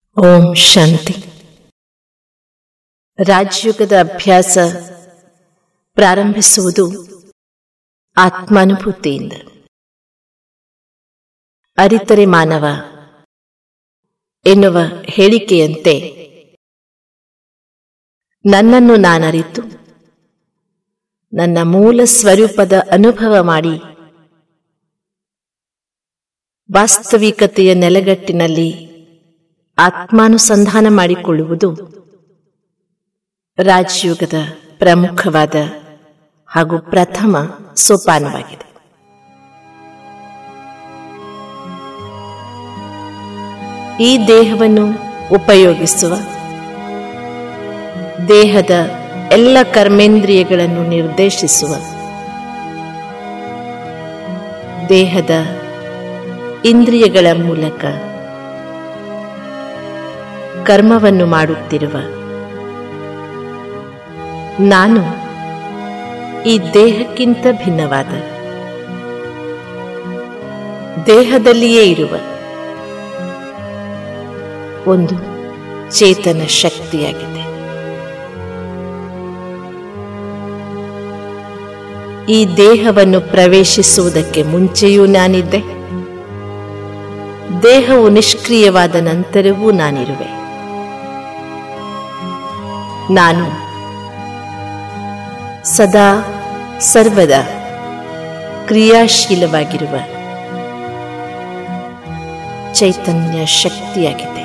ಓಂ ಶಾಂತಿ ರಾಜಯುಗದ ಅಭ್ಯಾಸ ಪ್ರಾರಂಭಿಸುವುದು ಆತ್ಮಾನುಭೂತಿಯಿಂದ ಅರಿತರೆ ಮಾನವ ಎನ್ನುವ ಹೇಳಿಕೆಯಂತೆ ನನ್ನನ್ನು ನಾನರಿತು ನನ್ನ ಮೂಲ ಸ್ವರೂಪದ ಅನುಭವ ಮಾಡಿ ವಾಸ್ತವಿಕತೆಯ ನೆಲೆಗಟ್ಟಿನಲ್ಲಿ ಆತ್ಮಾನುಸಂಧಾನ ಮಾಡಿಕೊಳ್ಳುವುದು ರಾಜಯುಗದ ಪ್ರಮುಖವಾದ ಹಾಗೂ ಪ್ರಥಮ ಸೋಪಾನವಾಗಿದೆ ಈ ದೇಹವನ್ನು ಉಪಯೋಗಿಸುವ ದೇಹದ ಎಲ್ಲ ಕರ್ಮೇಂದ್ರಿಯಗಳನ್ನು ನಿರ್ದೇಶಿಸುವ ದೇಹದ ಇಂದ್ರಿಯಗಳ ಮೂಲಕ ಕರ್ಮವನ್ನು ಮಾಡುತ್ತಿರುವ ನಾನು ಈ ದೇಹಕ್ಕಿಂತ ಭಿನ್ನವಾದ ದೇಹದಲ್ಲಿಯೇ ಇರುವ ಒಂದು ಚೇತನ ಶಕ್ತಿಯಾಗಿದೆ ಈ ದೇಹವನ್ನು ಪ್ರವೇಶಿಸುವುದಕ್ಕೆ ಮುಂಚೆಯೂ ನಾನಿದ್ದೆ ದೇಹವು ನಿಷ್ಕ್ರಿಯವಾದ ನಂತರವೂ ನಾನಿರುವೆ ನಾನು ಸದಾ ಸರ್ವದಾ ಕ್ರಿಯಾಶೀಲವಾಗಿರುವ ಚೈತನ್ಯ ಶಕ್ತಿಯಾಗಿದ್ದೇನೆ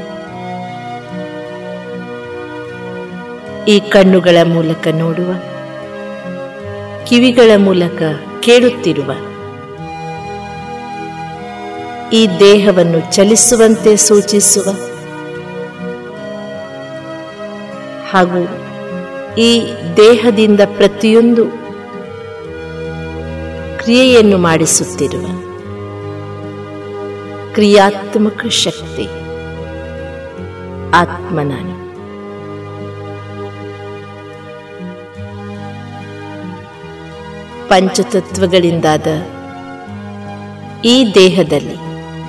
ಈ ಕಣ್ಣುಗಳ ಮೂಲಕ ನೋಡುವ ಕಿವಿಗಳ ಮೂಲಕ ಕೇಳುತ್ತಿರುವ ಈ ದೇಹವನ್ನು ಚಲಿಸುವಂತೆ ಸೂಚಿಸುವ ಹಾಗೂ ಈ ದೇಹದಿಂದ ಪ್ರತಿಯೊಂದು ಕ್ರಿಯೆಯನ್ನು ಮಾಡಿಸುತ್ತಿರುವ ಕ್ರಿಯಾತ್ಮಕ ಶಕ್ತಿ ಆತ್ಮ ನಾನು ಪಂಚತತ್ವಗಳಿಂದಾದ ಈ ದೇಹದಲ್ಲಿ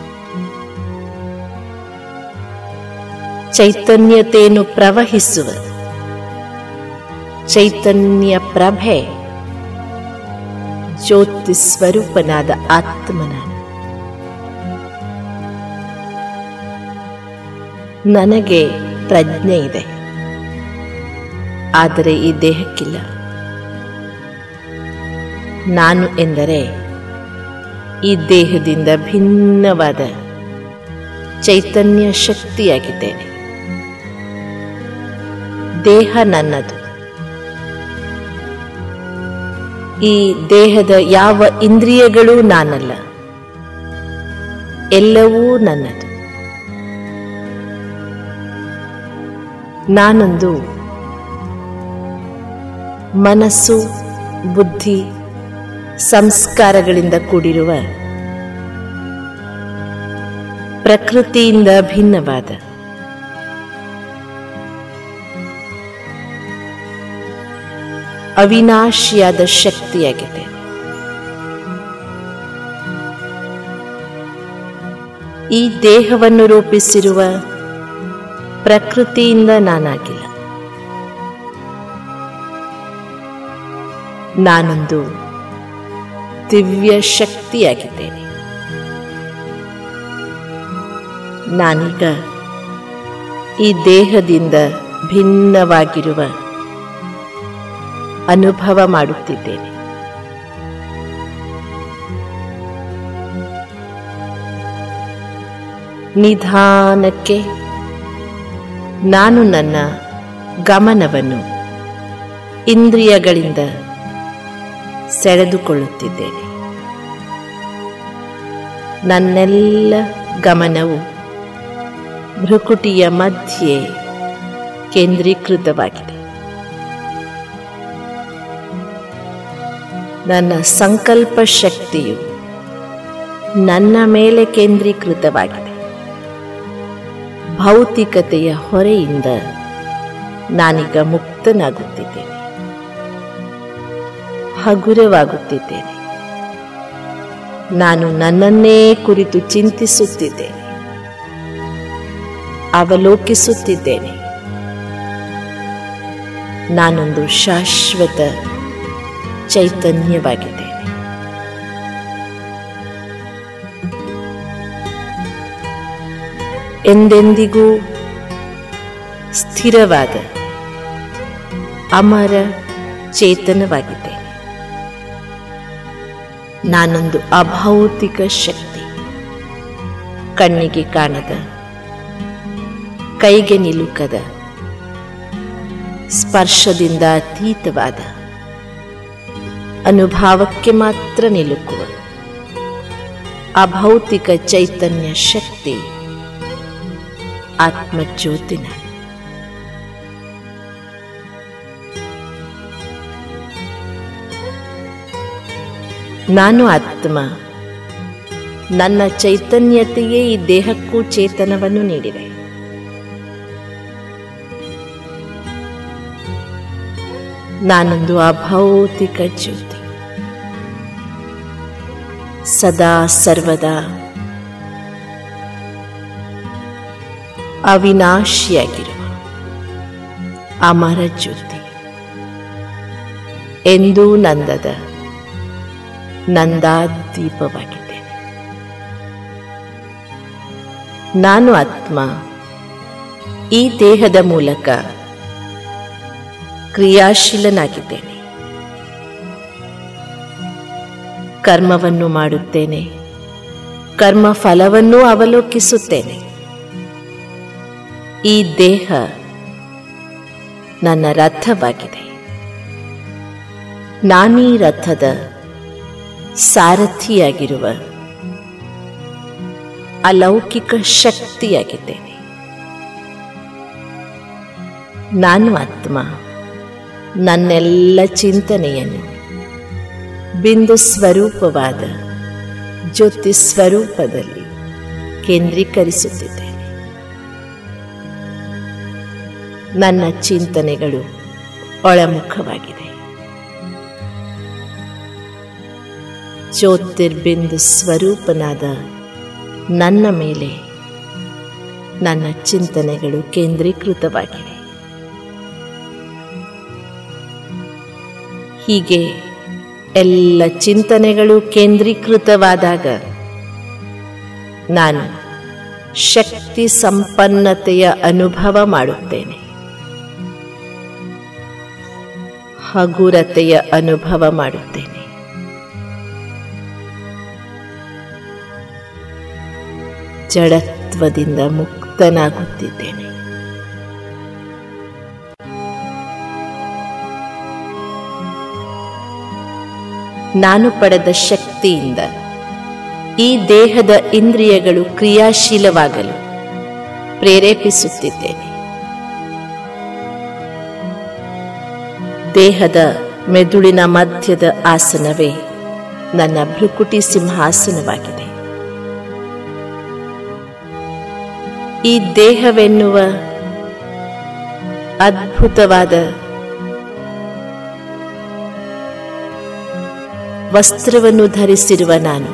ಚೈತನ್ಯತೆಯನ್ನು ಪ್ರವಹಿಸುವ ಚೈತನ್ಯ ಪ್ರಭೆ ಜ್ಯೋತಿ ಸ್ವರೂಪನಾದ ಆತ್ಮನ ನನಗೆ ಪ್ರಜ್ಞೆ ಇದೆ ಆದರೆ ಈ ದೇಹಕ್ಕಿಲ್ಲ ನಾನು ಎಂದರೆ ಈ ದೇಹದಿಂದ ಭಿನ್ನವಾದ ಚೈತನ್ಯ ಶಕ್ತಿಯಾಗಿದ್ದೇನೆ ದೇಹ ನನ್ನದು ಈ ದೇಹದ ಯಾವ ಇಂದ್ರಿಯಗಳೂ ನಾನಲ್ಲ ಎಲ್ಲವೂ ನನ್ನದು ನಾನೊಂದು ಮನಸ್ಸು ಬುದ್ಧಿ ಸಂಸ್ಕಾರಗಳಿಂದ ಕೂಡಿರುವ ಪ್ರಕೃತಿಯಿಂದ ಭಿನ್ನವಾದ ಅವಿನಾಶಿಯಾದ ಶಕ್ತಿಯಾಗಿದೆ ಈ ದೇಹವನ್ನು ರೂಪಿಸಿರುವ ಪ್ರಕೃತಿಯಿಂದ ನಾನಾಗಿಲ್ಲ ನಾನೊಂದು ದಿವ್ಯ ಶಕ್ತಿಯಾಗಿದ್ದೇನೆ ನಾನೀಗ ಈ ದೇಹದಿಂದ ಭಿನ್ನವಾಗಿರುವ ಅನುಭವ ಮಾಡುತ್ತಿದ್ದೇನೆ ನಿಧಾನಕ್ಕೆ ನಾನು ನನ್ನ ಗಮನವನ್ನು ಇಂದ್ರಿಯಗಳಿಂದ ಸೆಳೆದುಕೊಳ್ಳುತ್ತಿದ್ದೇನೆ ನನ್ನೆಲ್ಲ ಗಮನವು ಭ್ರುಕುಟಿಯ ಮಧ್ಯೆ ಕೇಂದ್ರೀಕೃತವಾಗಿದೆ ನನ್ನ ಸಂಕಲ್ಪ ಶಕ್ತಿಯು ನನ್ನ ಮೇಲೆ ಕೇಂದ್ರೀಕೃತವಾಗಿದೆ ಭೌತಿಕತೆಯ ಹೊರೆಯಿಂದ ನಾನೀಗ ಮುಕ್ತನಾಗುತ್ತಿದ್ದೇನೆ ಹಗುರವಾಗುತ್ತಿದ್ದೇನೆ ನಾನು ನನ್ನನ್ನೇ ಕುರಿತು ಚಿಂತಿಸುತ್ತಿದ್ದೇನೆ ಅವಲೋಕಿಸುತ್ತಿದ್ದೇನೆ ನಾನೊಂದು ಶಾಶ್ವತ ಚೈತನ್ಯವಾಗಿದ್ದೇನೆ ಎಂದೆಂದಿಗೂ ಸ್ಥಿರವಾದ ಅಮರ ಚೇತನವಾಗಿದ್ದೇನೆ ನಾನೊಂದು ಅಭೌತಿಕ ಶಕ್ತಿ ಕಣ್ಣಿಗೆ ಕಾಣದ ಕೈಗೆ ನಿಲುಕದ ಸ್ಪರ್ಶದಿಂದ ಅತೀತವಾದ ಅನುಭಾವಕ್ಕೆ ಮಾತ್ರ ನಿಲುಕುವ ಅಭೌತಿಕ ಚೈತನ್ಯ ಶಕ್ತಿ ಆತ್ಮಜ್ಯೋತಿನ ನಾನು ಆತ್ಮ ನನ್ನ ಚೈತನ್ಯತೆಯೇ ಈ ದೇಹಕ್ಕೂ ಚೇತನವನ್ನು ನೀಡಿದೆ ನಾನೊಂದು ಅಭೌತಿಕ ಜ್ಯೋತಿ ಸದಾ ಸರ್ವದಾ ಅವಿನಾಶಿಯಾಗಿರುವ ಅಮರ ಜ್ಯೋತಿ ಎಂದೂ ನಂದದ ನಂದಾದೀಪವಾಗಿದ್ದೇನೆ ನಾನು ಆತ್ಮ ಈ ದೇಹದ ಮೂಲಕ ಕ್ರಿಯಾಶೀಲನಾಗಿದ್ದೇನೆ ಕರ್ಮವನ್ನು ಮಾಡುತ್ತೇನೆ ಕರ್ಮ ಫಲವನ್ನೂ ಅವಲೋಕಿಸುತ್ತೇನೆ ಈ ದೇಹ ನನ್ನ ರಥವಾಗಿದೆ ನಾನೀ ರಥದ ಸಾರಥಿಯಾಗಿರುವ ಅಲೌಕಿಕ ಶಕ್ತಿಯಾಗಿದ್ದೇನೆ ನಾನು ಆತ್ಮ ನನ್ನೆಲ್ಲ ಚಿಂತನೆಯನ್ನು ಬಿಂದು ಸ್ವರೂಪವಾದ ಜ್ಯೋತಿ ಸ್ವರೂಪದಲ್ಲಿ ಕೇಂದ್ರೀಕರಿಸುತ್ತಿದ್ದೇನೆ ನನ್ನ ಚಿಂತನೆಗಳು ಒಳಮುಖವಾಗಿದೆ ಜ್ಯೋತಿರ್ಬಿಂದು ಸ್ವರೂಪನಾದ ನನ್ನ ಮೇಲೆ ನನ್ನ ಚಿಂತನೆಗಳು ಕೇಂದ್ರೀಕೃತವಾಗಿವೆ ಹೀಗೆ ಎಲ್ಲ ಚಿಂತನೆಗಳು ಕೇಂದ್ರೀಕೃತವಾದಾಗ ನಾನು ಶಕ್ತಿ ಸಂಪನ್ನತೆಯ ಅನುಭವ ಮಾಡುತ್ತೇನೆ ಹಗುರತೆಯ ಅನುಭವ ಮಾಡುತ್ತೇನೆ ಜಡತ್ವದಿಂದ ಮುಕ್ತನಾಗುತ್ತಿದ್ದೇನೆ ನಾನು ಪಡೆದ ಶಕ್ತಿಯಿಂದ ಈ ದೇಹದ ಇಂದ್ರಿಯಗಳು ಕ್ರಿಯಾಶೀಲವಾಗಲು ಪ್ರೇರೇಪಿಸುತ್ತಿದ್ದೇನೆ ದೇಹದ ಮೆದುಳಿನ ಮಧ್ಯದ ಆಸನವೇ ನನ್ನ ಭ್ರುಕುಟಿ ಸಿಂಹಾಸನವಾಗಿದೆ ಈ ದೇಹವೆನ್ನುವ ಅದ್ಭುತವಾದ ವಸ್ತ್ರವನ್ನು ಧರಿಸಿರುವ ನಾನು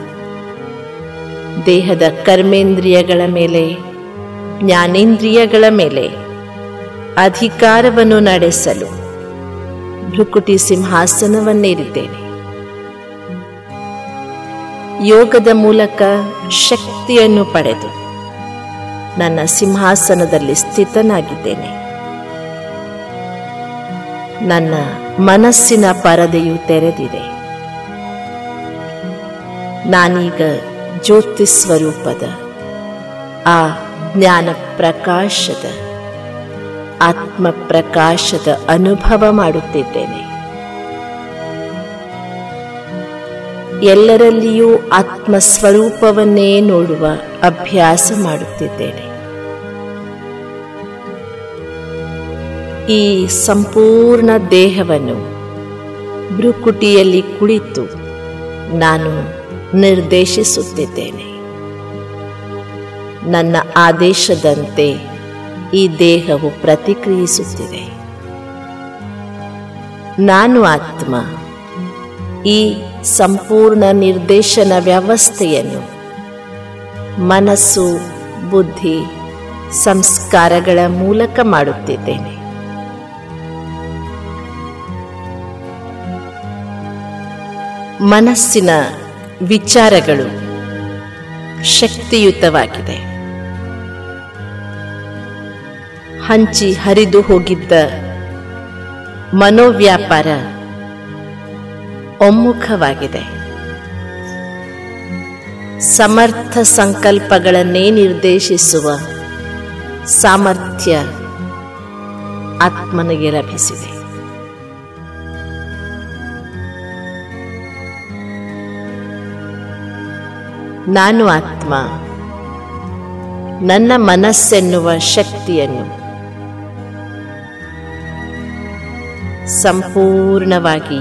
ದೇಹದ ಕರ್ಮೇಂದ್ರಿಯಗಳ ಮೇಲೆ ಜ್ಞಾನೇಂದ್ರಿಯಗಳ ಮೇಲೆ ಅಧಿಕಾರವನ್ನು ನಡೆಸಲು ಭ್ರುಕುಟಿ ಸಿಂಹಾಸನವನ್ನೇರಿದ್ದೇನೆ ಯೋಗದ ಮೂಲಕ ಶಕ್ತಿಯನ್ನು ಪಡೆದು ನನ್ನ ಸಿಂಹಾಸನದಲ್ಲಿ ಸ್ಥಿತನಾಗಿದ್ದೇನೆ ನನ್ನ ಮನಸ್ಸಿನ ಪರದೆಯು ತೆರೆದಿದೆ ನಾನೀಗ ಜ್ಯೋತಿ ಸ್ವರೂಪದ ಆ ಜ್ಞಾನ ಪ್ರಕಾಶದ ಆತ್ಮ ಪ್ರಕಾಶದ ಅನುಭವ ಮಾಡುತ್ತಿದ್ದೇನೆ ಎಲ್ಲರಲ್ಲಿಯೂ ಆತ್ಮ ಸ್ವರೂಪವನ್ನೇ ನೋಡುವ ಅಭ್ಯಾಸ ಮಾಡುತ್ತಿದ್ದೇನೆ ಈ ಸಂಪೂರ್ಣ ದೇಹವನ್ನು ಭ್ರುಕುಟಿಯಲ್ಲಿ ಕುಳಿತು ನಾನು ನಿರ್ದೇಶಿಸುತ್ತಿದ್ದೇನೆ ನನ್ನ ಆದೇಶದಂತೆ ಈ ದೇಹವು ಪ್ರತಿಕ್ರಿಯಿಸುತ್ತಿದೆ ನಾನು ಆತ್ಮ ಈ ಸಂಪೂರ್ಣ ನಿರ್ದೇಶನ ವ್ಯವಸ್ಥೆಯನ್ನು ಮನಸ್ಸು ಬುದ್ಧಿ ಸಂಸ್ಕಾರಗಳ ಮೂಲಕ ಮಾಡುತ್ತಿದ್ದೇನೆ ಮನಸ್ಸಿನ ವಿಚಾರಗಳು ಶಕ್ತಿಯುತವಾಗಿದೆ ಹಂಚಿ ಹರಿದು ಹೋಗಿದ್ದ ಮನೋವ್ಯಾಪಾರ ಒಮ್ಮುಖವಾಗಿದೆ ಸಮರ್ಥ ಸಂಕಲ್ಪಗಳನ್ನೇ ನಿರ್ದೇಶಿಸುವ ಸಾಮರ್ಥ್ಯ ಆತ್ಮನಿಗೆ ಲಭಿಸಿದೆ ನಾನು ಆತ್ಮ ನನ್ನ ಮನಸ್ಸೆನ್ನುವ ಶಕ್ತಿಯನ್ನು ಸಂಪೂರ್ಣವಾಗಿ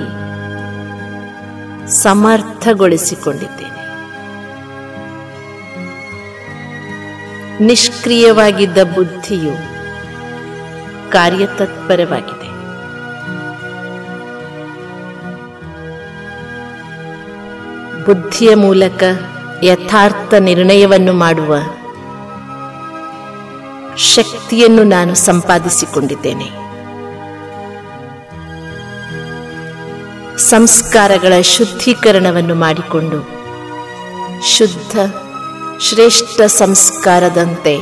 ಸಮರ್ಥಗೊಳಿಸಿಕೊಂಡಿದ್ದೇನೆ ನಿಷ್ಕ್ರಿಯವಾಗಿದ್ದ ಬುದ್ಧಿಯು ಕಾರ್ಯತತ್ಪರವಾಗಿದೆ ಬುದ್ಧಿಯ ಮೂಲಕ ಯಥಾರ್ಥ ನಿರ್ಣಯವನ್ನು ಮಾಡುವ ಶಕ್ತಿಯನ್ನು ನಾನು ಸಂಪಾದಿಸಿಕೊಂಡಿದ್ದೇನೆ ಸಂಸ್ಕಾರಗಳ ಶುದ್ಧೀಕರಣವನ್ನು ಮಾಡಿಕೊಂಡು ಶುದ್ಧ ಶ್ರೇಷ್ಠ ಸಂಸ್ಕಾರದಂತೆ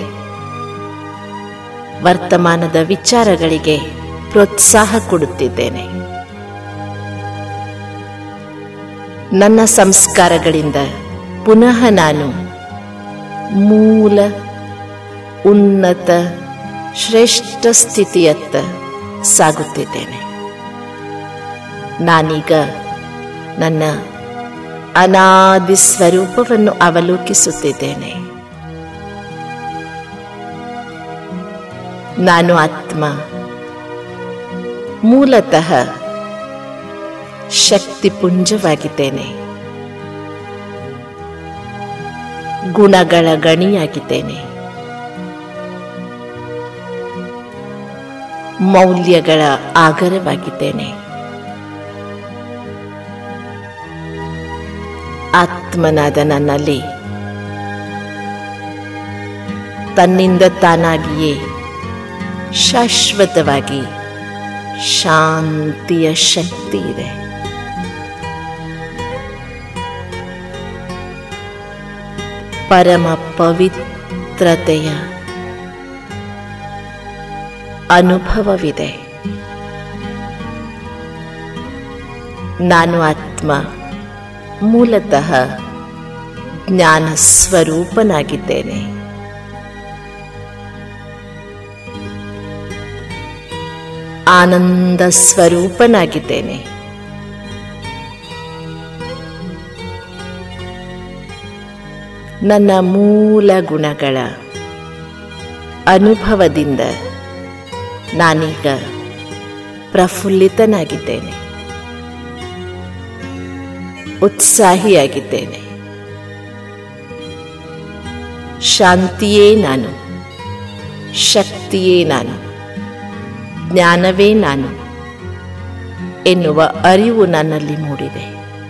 ವರ್ತಮಾನದ ವಿಚಾರಗಳಿಗೆ ಪ್ರೋತ್ಸಾಹ ಕೊಡುತ್ತಿದ್ದೇನೆ ನನ್ನ ಸಂಸ್ಕಾರಗಳಿಂದ ಪುನಃ ನಾನು ಮೂಲ ಉನ್ನತ ಶ್ರೇಷ್ಠ ಸ್ಥಿತಿಯತ್ತ ಸಾಗುತ್ತಿದ್ದೇನೆ ನಾನೀಗ ನನ್ನ ಅನಾದಿ ಸ್ವರೂಪವನ್ನು ಅವಲೋಕಿಸುತ್ತಿದ್ದೇನೆ ನಾನು ಆತ್ಮ ಮೂಲತಃ ಶಕ್ತಿಪುಂಜವಾಗಿದ್ದೇನೆ ಗುಣಗಳ ಗಣಿಯಾಗಿದ್ದೇನೆ ಮೌಲ್ಯಗಳ ಆಗರವಾಗಿದ್ದೇನೆ ಆತ್ಮನಾದ ನನ್ನಲ್ಲಿ ತನ್ನಿಂದ ತಾನಾಗಿಯೇ ಶಾಶ್ವತವಾಗಿ ಶಾಂತಿಯ ಶಕ್ತಿ ಇದೆ ಪರಮ ಪವಿತ್ರತೆಯ ಅನುಭವವಿದೆ ನಾನು ಆತ್ಮ ಮೂಲತಃ ಜ್ಞಾನ ಸ್ವರೂಪನಾಗಿದ್ದೇನೆ ಆನಂದ ಸ್ವರೂಪನಾಗಿದ್ದೇನೆ ನನ್ನ ಮೂಲ ಗುಣಗಳ ಅನುಭವದಿಂದ ನಾನೀಗ ಪ್ರಫುಲ್ಲಿತನಾಗಿದ್ದೇನೆ ಉತ್ಸಾಹಿಯಾಗಿದ್ದೇನೆ ಶಾಂತಿಯೇ ನಾನು ಶಕ್ತಿಯೇ ನಾನು ಜ್ಞಾನವೇ ನಾನು ಎನ್ನುವ ಅರಿವು ನನ್ನಲ್ಲಿ ಮೂಡಿದೆ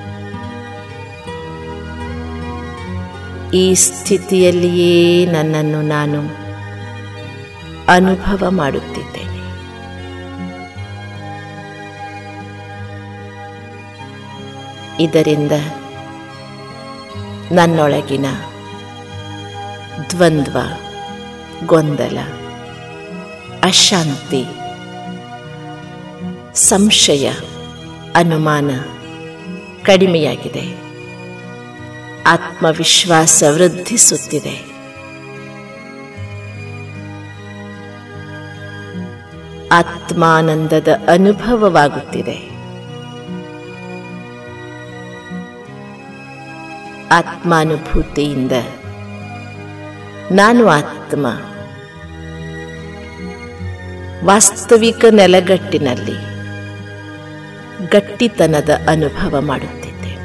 ಈ ಸ್ಥಿತಿಯಲ್ಲಿಯೇ ನನ್ನನ್ನು ನಾನು ಅನುಭವ ಮಾಡುತ್ತಿದ್ದೇನೆ ಇದರಿಂದ ನನ್ನೊಳಗಿನ ದ್ವಂದ್ವ ಗೊಂದಲ ಅಶಾಂತಿ ಸಂಶಯ ಅನುಮಾನ ಕಡಿಮೆಯಾಗಿದೆ ಆತ್ಮವಿಶ್ವಾಸ ವೃದ್ಧಿಸುತ್ತಿದೆ ಆತ್ಮಾನಂದದ ಅನುಭವವಾಗುತ್ತಿದೆ ಆತ್ಮಾನುಭೂತಿಯಿಂದ ನಾನು ಆತ್ಮ ವಾಸ್ತವಿಕ ನೆಲಗಟ್ಟಿನಲ್ಲಿ ಗಟ್ಟಿತನದ ಅನುಭವ ಮಾಡುತ್ತಿದ್ದೇನೆ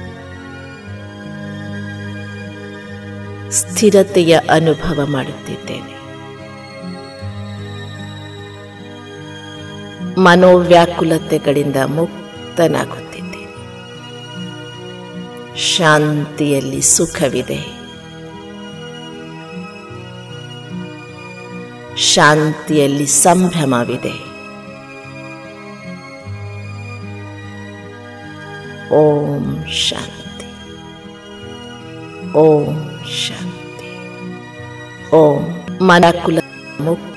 ಸ್ಥಿರತೆಯ ಅನುಭವ ಮಾಡುತ್ತಿದ್ದೇನೆ ಮನೋವ್ಯಾಕುಲತೆಗಳಿಂದ ಮುಕ್ತನಾಗುತ್ತಿದ್ದೇನೆ ಶಾಂತಿಯಲ್ಲಿ ಸುಖವಿದೆ ಶಾಂತಿಯಲ್ಲಿ ಸಂಭ್ರಮವಿದೆ ಓಂ ಶಾಂತಿ ಓಂ ಶಾಂತಿ ಓಂ ಮನಕುಲ ಮುಕ್ತ